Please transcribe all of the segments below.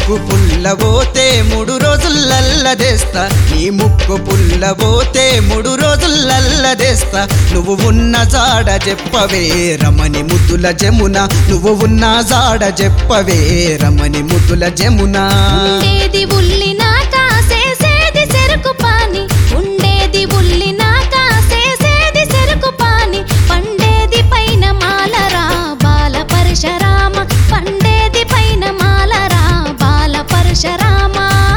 ముక్కు పుల్లబోతే మూడు రోజులల్లదేస్తా నీ ముక్కు పుల్లబోతే మూడు రోజులల్లదేస్తా నువ్వు ఉన్న జాడ చెప్పవే రమణి ముద్దుల జమున నువ్వు ఉన్న జాడ చెప్పవే రమణి ముద్దుల జమున ఉండేది ఉల్లిన కాసేసేది చెరుకు పాని ఉండేది ఉల్లిన కాసేసేది చెరుకు పాని పండేది పైన మాలరా బాల పరశరామ పండేది పైన మాలరా బాల పరశరామ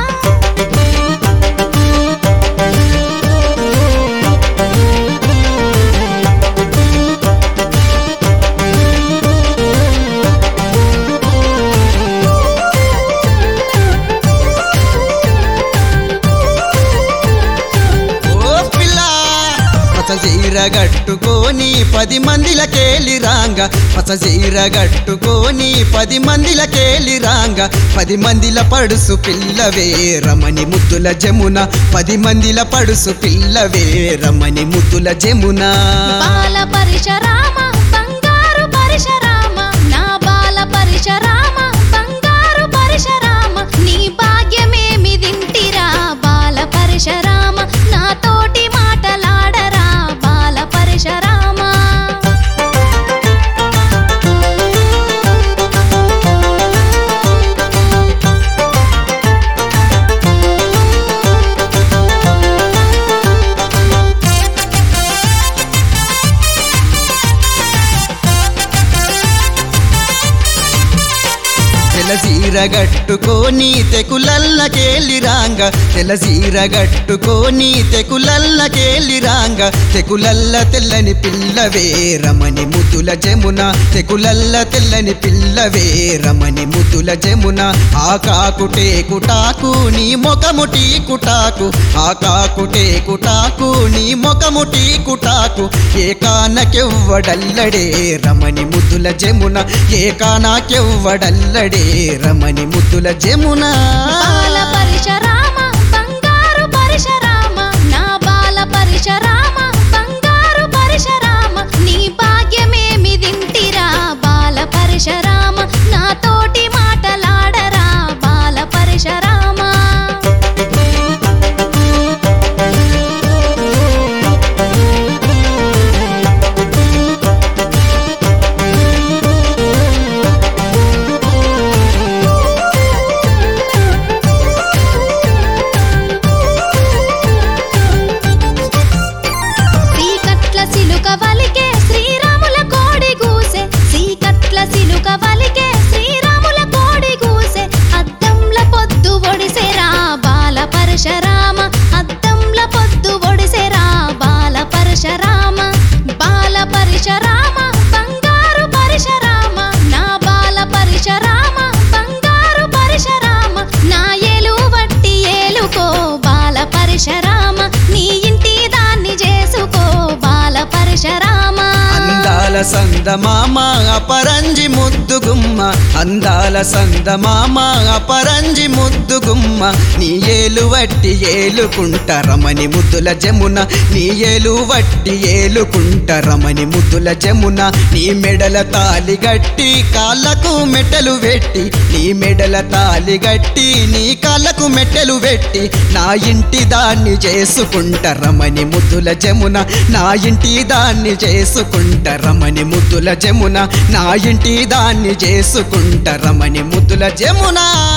ఓ పిల్ల పచ్చ చీర గట్టుకొని పది మందిలకేలి రాంగ పచ్చ చీర గట్టుకొని పది మందిలకేలి రాంగ పది మందిల పడుసు పిల్లవే రమణి ముద్దుల జమున పది మందిల పడుసు పిల్లవే రమణి ముద్దుల జమున బాల పరశరామ బంగారు పరశరామ నా బాల పరశరామ బంగారు పరశరామ నీ భాగ్యమేమి దింటిరా బాల పరశరామ నా తోటి మాటలాడరా బాల పరశరామ తెలసీర గట్టుకొని తెకులల్లకేలి రాంగ తెలసీర గట్టుకొని తెకులల్లకేలి రాంగ తెకులల్ల తెల్లని పిల్లవే రమణి ముద్దుల జమున తెకులల్ల తెల్లని పిల్లవే రమణి ముద్దుల జమున ఆకాకుటే కుటాకు నీ మొకముటి కుటాకు ఆకాకుటే కుటాకు నీ మొకముటి కుటాకు ఏకానకెవ్వడల్లడే రమణి ముద్దుల జమున ఏకానాకెవ్వడల్లడే రమణి ముద్దుల జమున బాల పరశరామ బంగారు పరశరామ నా బాల పరశరామ బంగారు పరశరామ నీ భాగ్యమేమి దింటిరా బాల పరశరామ నా తోటి మాటలాడరా బాల పరశరామ సీకట్ల సిలుక వలికే శ్రీరాముల కోడి గూసె సీకట్ల సిలుక వలికే శ్రీరాముల కోడి గూసె అద్దంల పొద్దు ఒడిసెరా బాల పరశరామ అద్దంల పొద్దు ఒడిసెరా బాల పరశరామ బాల పరశరామ బంగారు పరశరామ నా బాల పరశరామ బంగారు పరశరామ నా ఏలు వట్టి ఏలుకో బాల పరశరామ నీ ఇంటి దాన్ని చేసుకో బాల పరశరామ అందాల సందమామ అపరంజి ముద్దు గుమ్మ అందాల సందమామ అపరంజి ముద్దు గుమ్మ నీ ఏలు వట్టి ఏలుకుంట రమణి ముద్దుల జమున నీ ఏలు వట్టి ఏలుకుంట రమణి ముద్దుల జమున నీ మెడల తాలి గట్టి కాళ్ళకు మెట్టలు పెట్టి నీ మెడల తాలి గట్టి నీ కాళ్ళకు మెట్టెలు పెట్టి నా ఇంటి దాన్ని చేసుకుంట రమణి ముద్దుల జమున నా ఇంటి దాన్ని చేసుకుంట రమణి ముద్దుల జమున నా ఇంటి దాన్ని చేసుకుంట రమణి ముద్దుల జమున